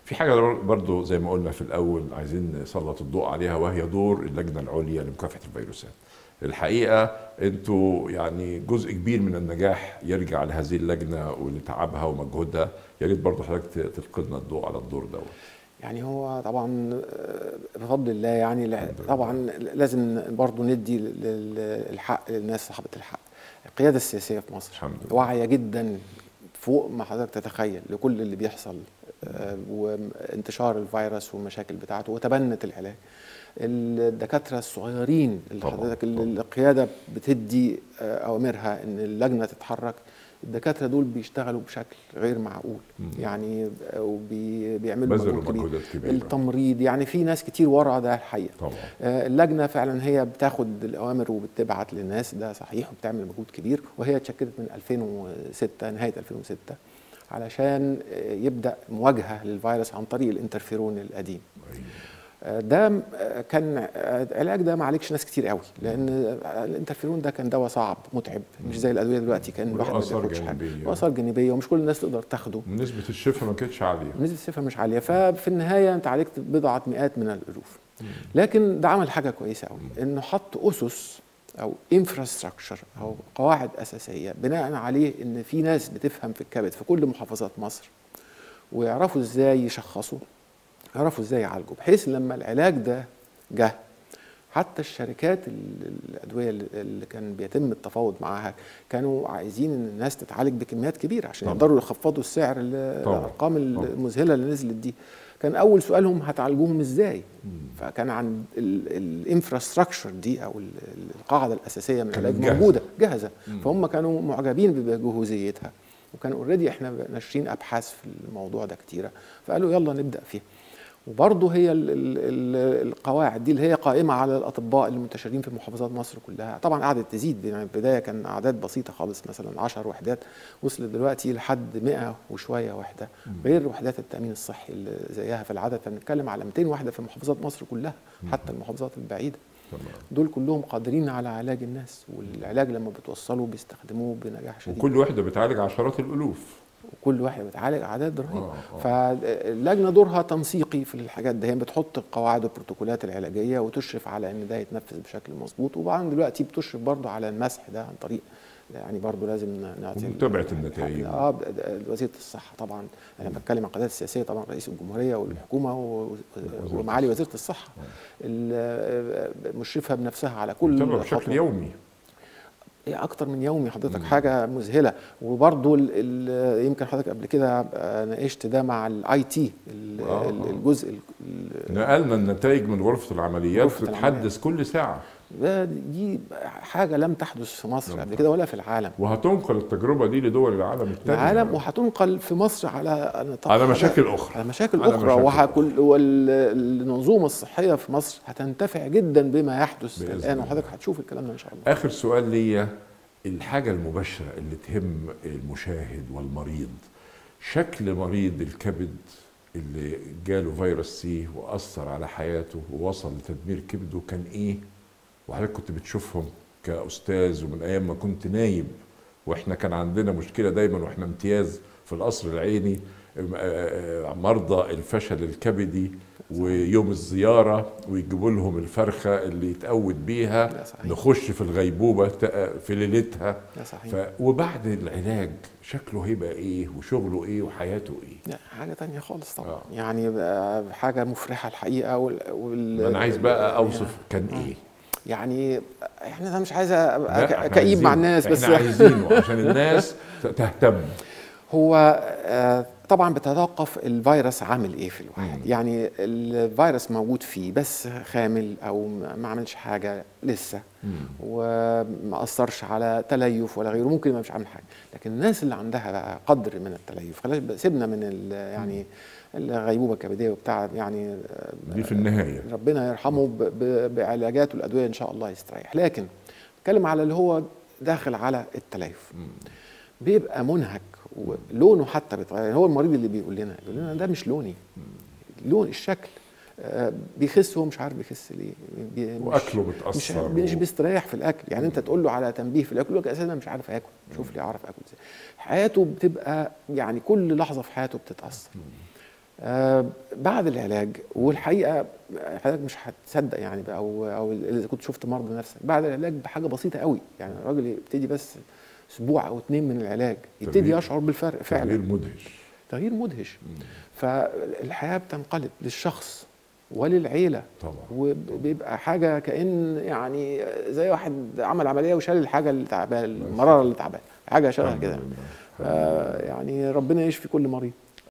في حاجه برضو زي ما قلنا في الاول عايزين نسلط الضوء عليها وهي دور اللجنه العليا لمكافحه الفيروسات الحقيقه انتوا يعني جزء كبير من النجاح يرجع لهذه اللجنه ولتعبها ومجهودها يا ريت برضه حضرتك تلقي لنا الضوء على الدور دوت يعني هو طبعا آه، بفضل الله يعني لا- طبعا لازم برضو ندي لل- الحق للناس صاحبة الحق القيادة السياسية في مصر الحمد لله. واعية جدا فوق ما حضرتك تتخيل لكل اللي بيحصل آه، وانتشار الفيروس والمشاكل بتاعته وتبنت العلاج الدكاترة الصغيرين اللي طبعاً، حضرتك اللي طبعاً. القيادة بتدي آه، أوامرها إن اللجنة تتحرك الدكاترة دول بيشتغلوا بشكل غير معقول يعني آه، وبيعملوا بذلوا مجهود كبير مجهودات كبيره التمريض يعني في ناس كتير ورا ده الحقيقه طبعا آه، اللجنه فعلا هي بتاخد الاوامر وبتبعت للناس ده صحيح وبتعمل مجهود كبير وهي اتشكلت من 2006 نهايه 2006 علشان آه، يبدا مواجهه للفيروس عن طريق الانترفيرون القديم أيوة. آه، ده آه، كان آه، العلاج ده ما عليكش ناس كتير قوي لان آه، الانترفيرون ده كان دواء صعب متعب مش زي الادويه دلوقتي كان الواحد ما وآثار بياخدش حاجه جانبية. واثار جانبيه ومش كل الناس تقدر تاخده نسبه الشفاء ما كانتش عاليه نسبة الصفر مش عالية ففي النهاية أنت عالجت بضعة مئات من الألوف لكن ده عمل حاجة كويسة قوي إنه حط أسس أو انفراستراكشر أو قواعد أساسية بناء عليه إن في ناس بتفهم في الكبد في كل محافظات مصر ويعرفوا إزاي يشخصوا يعرفوا إزاي يعالجوا بحيث لما العلاج ده جه حتى الشركات ال- الادويه اللي- اللي كان بيتم التفاوض معاها كانوا عايزين ان الناس تتعالج بكميات كبيره عشان طبعا. يقدروا يخفضوا السعر ال- طبعا. الارقام طبعا. المذهله اللي نزلت دي كان اول سؤالهم هتعالجوهم ازاي فكان عن الانفراستراكشر دي او ال- ال- القاعده الاساسيه من كانت العلاج جاهزة. موجوده جاهزه فهم كانوا معجبين بجهوزيتها وكان اوريدي احنا ناشرين ابحاث في الموضوع ده كتيره فقالوا يلا نبدا فيها وبرضه هي ال ال ال القواعد دي اللي هي قائمه على الاطباء المنتشرين في محافظات مصر كلها طبعا قعدت تزيد يعني البدايه كان اعداد بسيطه خالص مثلا 10 وحدات وصلت دلوقتي لحد 100 وشويه وحده غير وحدات التامين الصحي اللي زيها في العدد فبنتكلم على 200 وحده في محافظات مصر كلها حتى المحافظات البعيده تمام دول كلهم قادرين على علاج الناس والعلاج لما بتوصله بيستخدموه بنجاح شديد وكل وحده بتعالج عشرات الالوف وكل واحد بتعالج اعداد رهيبه آه، آه. فاللجنه دورها تنسيقي في الحاجات دي هي بتحط القواعد والبروتوكولات العلاجيه وتشرف على ان ده يتنفذ بشكل مظبوط وبعدين دلوقتي بتشرف برضه على المسح ده عن طريق يعني برضه لازم نعطي ومتابعة النتائج. اه ده- ده وزيره الصحه طبعا انا بتكلم عن القضايا السياسيه طبعا رئيس الجمهوريه والحكومه و- ومعالي وزيره الصحه ال- مشرفها بنفسها على كل متابعه بشكل خطوة. يومي هي اكتر من يومي حضرتك حاجه مذهله وبرضه ال- ال- يمكن حضرتك قبل كده آه، ناقشت ده مع الاي تي آه. الجزء ال- ال- نقلنا النتائج من غرفه العمليات غرفة بتتحدث كل ساعه ده دي حاجه لم تحدث في مصر قبل كده ولا في العالم وهتنقل التجربه دي لدول العالم الثاني العالم وهتنقل في مصر على نطاق على مشاكل اخرى على مشاكل على اخرى مشاكل وهكل والمنظومه الصحيه في مصر هتنتفع جدا بما يحدث بإذن الان الله. وحضرتك هتشوف الكلام ده ان شاء الله اخر سؤال ليا الحاجه المباشره اللي تهم المشاهد والمريض شكل مريض الكبد اللي جاله فيروس سي واثر على حياته ووصل لتدمير كبده كان ايه وحضرتك كنت بتشوفهم كاستاذ ومن ايام ما كنت نايب واحنا كان عندنا مشكله دايما واحنا امتياز في القصر العيني آه، آه، مرضى الفشل الكبدي ويوم الزياره ويجيبوا لهم الفرخه اللي يتقود بيها لا صحيح. نخش في الغيبوبه تق- في ليلتها ده صحيح ف... وبعد العلاج شكله هيبقى ايه وشغله ايه وحياته ايه لا حاجة تانية خالص طبعا آه. آه. يعني بقى حاجة مفرحة الحقيقة وال... وال... ما انا عايز بقى اوصف كان ايه يعني يعني انا مش عايز ابقى لا، ك- إحنا كئيب مع عايزين- الناس بس احنا عايزينه عشان الناس ت- تهتم هو آه، طبعا بتتوقف الفيروس عامل ايه في الواحد مم. يعني الفيروس موجود فيه بس خامل او ما ما عملش حاجة لسه وما اثرش على تليف ولا غيره ممكن ما مش عامل حاجه لكن الناس اللي عندها بقى قدر من التليف خلاص بقى سيبنا من ال- يعني الغيبوبه الكبديه وبتاع يعني آه، دي في النهايه ربنا يرحمه ب- ب- بعلاجات والادويه ان شاء الله يستريح لكن نتكلم على اللي هو داخل على التليف بيبقى منهك ولونه حتى بيتغير يعني هو المريض اللي بيقول لنا يقول لنا ده مش لوني لون الشكل آه، بيخس هو مش عارف بيخس ليه بي- مش- واكله مش بتاثر مش و- بيستريح في الاكل يعني انت تقول له على تنبيه في الاكل يقول لك اساسا انا مش عارف اكل شوف لي اعرف اكل ازاي حياته بتبقى يعني كل لحظه في حياته بتتاثر آه بعد العلاج والحقيقه حضرتك مش هتصدق يعني بقى او او اذا كنت شفت مرضى نفسك بعد العلاج بحاجه بسيطه قوي يعني الراجل يبتدي بس اسبوع او اتنين من العلاج يبتدي تغيير- يشعر بالفرق فعلا تغيير مدهش تغيير مدهش فالحياه بتنقلب للشخص وللعيله طبعا وبيبقى حاجه كان يعني زي واحد عمل عمليه وشال الحاجه اللي تعبان المراره اللي تعبان حاجه شبه الحمد كده لله. آه، يعني ربنا يشفي كل مريض